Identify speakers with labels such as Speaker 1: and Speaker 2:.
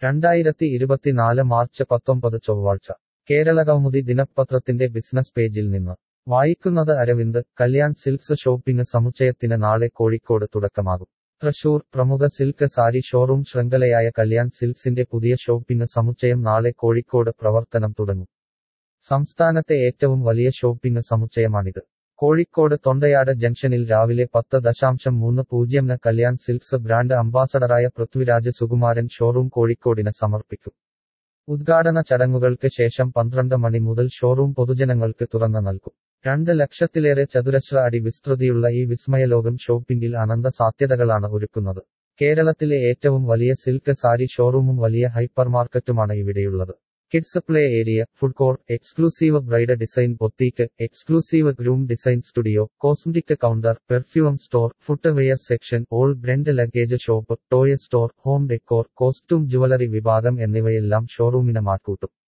Speaker 1: രണ്ടായിരത്തി ഇരുപത്തിനാല് മാർച്ച് പത്തൊമ്പത് ചൊവ്വാഴ്ച കേരളകൗമുദി ദിനപത്രത്തിന്റെ ബിസിനസ് പേജിൽ നിന്ന് വായിക്കുന്നത് അരവിന്ദ് കല്യാൺ സിൽക്സ് ഷോപ്പിംഗ് സമുച്ചയത്തിന് നാളെ കോഴിക്കോട് തുടക്കമാകും തൃശൂർ പ്രമുഖ സിൽക്ക് സാരി ഷോറൂം ശൃംഖലയായ കല്യാൺ സിൽക്സിന്റെ പുതിയ ഷോപ്പിംഗ് സമുച്ചയം നാളെ കോഴിക്കോട് പ്രവർത്തനം തുടങ്ങും സംസ്ഥാനത്തെ ഏറ്റവും വലിയ ഷോപ്പിംഗ് സമുച്ചയമാണിത് കോഴിക്കോട് തൊണ്ടയാട് ജംഗ്ഷനിൽ രാവിലെ പത്ത് ദശാംശം മൂന്ന് പൂജ്യംന് കല്യാൺ സിൽക്സ് ബ്രാൻഡ് അംബാസഡറായ പൃഥ്വിരാജ് സുകുമാരൻ ഷോറൂം കോഴിക്കോടിന് സമർപ്പിക്കും ഉദ്ഘാടന ചടങ്ങുകൾക്ക് ശേഷം പന്ത്രണ്ട് മണി മുതൽ ഷോറൂം പൊതുജനങ്ങൾക്ക് തുറന്നു നൽകും രണ്ട് ലക്ഷത്തിലേറെ ചതുരശ്ര അടി വിസ്തൃതിയുള്ള ഈ വിസ്മയലോകം ഷോപ്പിംഗിൽ അനന്ത സാധ്യതകളാണ് ഒരുക്കുന്നത് കേരളത്തിലെ ഏറ്റവും വലിയ സിൽക്ക് സാരി ഷോറൂമും വലിയ ഹൈപ്പർ മാർക്കറ്റുമാണ് ഇവിടെയുള്ളത് kids play area food court exclusive bride design boutique exclusive groom design studio cosmetic counter perfume store footwear section all brand luggage shop toy store home decor costume jewellery വിഭാഗം എന്നിവയെല്ലാം ഷോറൂമിന് മാറ്റൂട്ടും